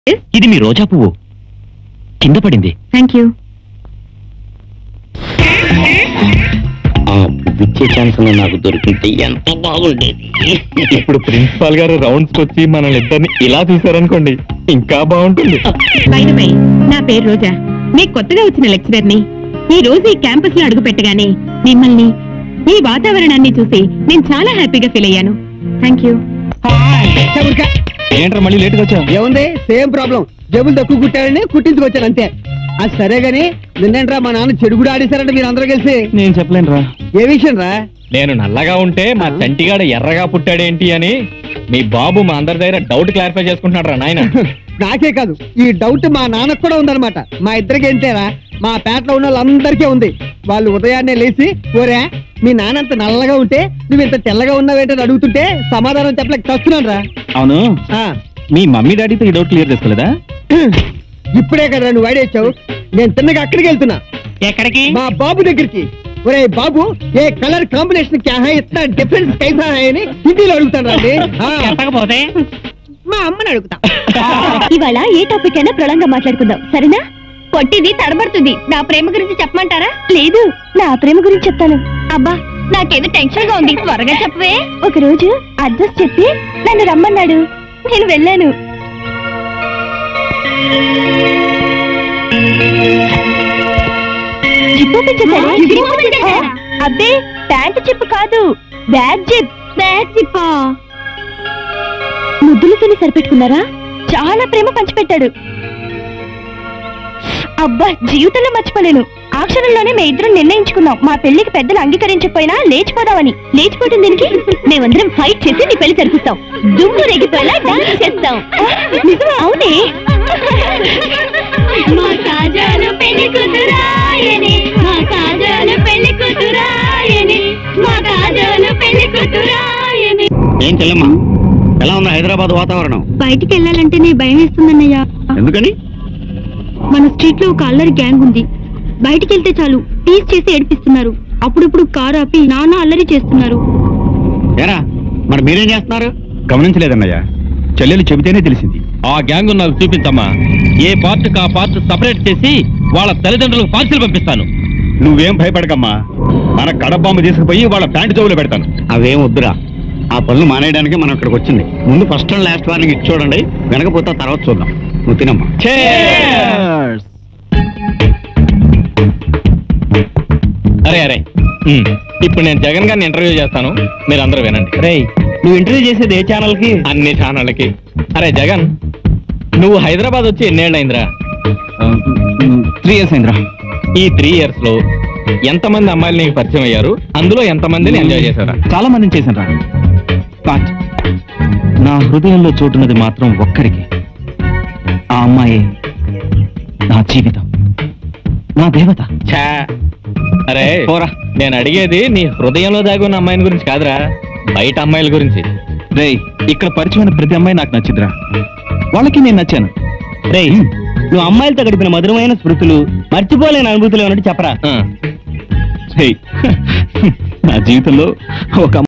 ఇది మీ రోజా పువ్వు కింద పడింది థ్యాంక్ యూ ఆ పువ్విచ్చే ఛాన్స్ నాకు దొరికితే ఎంత బాగుండేది ఇప్పుడు ప్రిన్సిపాల్ గారు రౌండ్స్ వచ్చి మనల్ని ఇద్దరిని ఇలా చూసారనుకోండి ఇంకా బాగుంటుంది బై బై నా పేరు రోజా మీకు కొత్తగా వచ్చిన లెక్చరర్ ని ఈ రోజు ఈ క్యాంపస్ లో అడుగు పెట్టగానే మిమ్మల్ని ఈ వాతావరణాన్ని చూసి నేను చాలా హ్యాపీగా ఫీల్ అయ్యాను థ్యాంక్ యూ ఏంట్రా మళ్ళీ లేట్గా వచ్చా ఏముంది సేమ్ ప్రాబ్లం జబ్బులు తక్కువ కుట్టారని కుట్టించుకొచ్చాను అంతే అది సరే గాని నిన్నేంట్రా మా నాన్న చెడు కూడా ఆడేశారంటే మీరు అందరూ కలిసి నేను చెప్పలేనురా ఏ విషయం రా నేను నల్లగా ఉంటే మా చంటిగాడు ఎర్రగా పుట్టాడేంటి అని మీ బాబు మా అందరి దగ్గర డౌట్ క్లారిఫై చేసుకుంటున్నాడు రా నాయన నాకే కాదు ఈ డౌట్ మా నాన్నకు కూడా ఉందన్నమాట మా ఇద్దరికి ఏంటేరా మా పేటలో ఉన్న వాళ్ళందరికీ ఉంది వాళ్ళు ఉదయాన్నే లేచి ఓరే మీ నాన్న అంత నల్లగా ఉంటే నువ్వు ఇంత తెల్లగా ఉన్నావేంటని అడుగుతుంటే సమాధానం చెప్పలేక చస్తున్నాను రా అవును ఆ, మీ మమ్మీ డాడీతో ఈ డౌట్ క్లియర్ చేసుకోలేదా ఇప్పుడే కదా నువ్వు వాడేచ్చావు నేను తిన్నగా అక్కడికి వెళ్తున్నా ఎక్కడికి మా బాబు దగ్గరికి ఒరే బాబు ఏ కలర్ కాంబినేషన్ క్యా హై ఇतना డిఫరెన్స్ కైసా హై అని హిందీలో అడుగుతాను రండి ఎత్తకపోతే మా అమ్మని అడుగుతా ఇవాళ ఏ టాపిక్ అయినా ప్రళంగా మాట్లాడుకుందాం సరేనా పొట్టిది తడబడుతుంది నా ప్రేమ గురించి చెప్పమంటారా లేదు నా ప్రేమ గురించి చెప్తాను అబ్బా నాకేదో టెన్షన్ గా ఉంది త్వరగా చెప్పవే ఒక రోజు అడ్రస్ చెప్పి నన్ను రమ్మన్నాడు నేను వెళ్ళాను జిప్ ఓపెన్ చేశారా? జిప్ ఓపెన్ చేశారా? అబ్బే ప్యాంట్ జిప్ కాదు బ్యాగ్ జిప్ బ్యాగ్ జిప్పా ముద్దులతోనే సరిపెట్టుకున్నారా చాలా ప్రేమ పంచిపెట్టాడు అబ్బా జీవితంలో మర్చిపోలేను ఆ క్షణంలోనే మేము ఇద్దరం నిర్ణయించుకున్నాం మా పెళ్లికి పెద్దలు అంగీకరించకపోయినా లేచిపోదామని లేచిపోవటం దీనికి మేమందరం ఫైట్ చేసి నీ పెళ్లి జరిపిస్తాం దుమ్ము రేగిపోయేలా డాన్స్ చేస్తాం నిజమా? అవునే మా కాజాలు పెళ్లి కూతురాయని మా కాజాలు పెళ్లి కూతురాయని మా కాజాలు పెళ్లి కూతురాయని ఏం చెల్లమ్మా ఎలా ఉంది హైదరాబాద్ వాతావరణం బయటికి వెళ్ళాలంటే నీ భయం వేస్తుందన్నయ్యా ఎందుకని మన స్ట్రీట్ లో ఒక అల్లరి గ్యాంగ్ ఉంది బయటికి వెళ్తే చాలు టీస్ చేసి ఏడిపిస్తున్నారు అప్పుడప్పుడు కారు ఆపి నాన్న అల్లరి చేస్తున్నారు ఏరా మరి మీరేం చేస్తున్నారు గమనించలేదన్నయ్య చెల్లెలు చెబితేనే తెలిసింది ఆ గ్యాంగ్ నాకు చూపించమ్మా ఏ పార్ట్ ఆ పార్ట్ సపరేట్ చేసి వాళ్ళ తల్లిదండ్రులకు పార్సిల్ పంపిస్తాను నువ్వేం భయపడకమ్మా మన కడబాంబు తీసుకుపోయి వాళ్ళ ప్యాంటు చెవులు పెడతాను అవేం వద్దురా ఆ పనులు మానేయడానికి మనం ఇక్కడికి వచ్చింది ముందు ఫస్ట్ అండ్ లాస్ట్ వార్నింగ్ ఇచ్చి చూడండి వెనకపోతే తర్వాత చూద్దాం నువ్వు తినమ్మా అరే అరే ఉమ్, ఇప్పుడు నేను జగన్ గారిని ఇంటర్వ్యూ చేస్తాను మీరు అందరూ వినండి రే నువ్వు ఇంటర్వ్యూ చేసేది ఏ ఛానల్ కి అన్ని ఛానళ్ళకి అరే జగన్ నువ్వు హైదరాబాద్ వచ్చి ఎన్నేళ్ళైందిరా త్రీ ఇయర్స్ అయిందిరా ఈ త్రీ ఇయర్స్ లో ఎంతమంది అమ్మాయిలు నీకు పరిచయం అయ్యారు అందులో ఎంతమందిని ఎంజాయ్ చేశారా చాలా మందిని చేశాను రా బట్ నా హృదయంలో చోటున్నది మాత్రం ఒక్కరికి ఆ అమ్మాయి నా జీవితం నా దేవత ఛా అరే పోరా. నేను అడిగేది నీ హృదయంలో దాగి ఉన్న అమ్మాయిని గురించి కాదురా బయట అమ్మాయిల గురించి రేయ్ ఇక్కడ పరిచయమైన ప్రతి అమ్మాయి నాకు నచ్చిందిరా వాళ్ళకి నేను నచ్చాను రేయ్ నువ్వు అమ్మాయిలతో గడిపిన మధురమైన స్మృతులు మర్చిపోలేని అనుభూతులు ఏమన్నట్టు చెప్పరా ఆ. రేయ్, నా జీవితంలో ఒక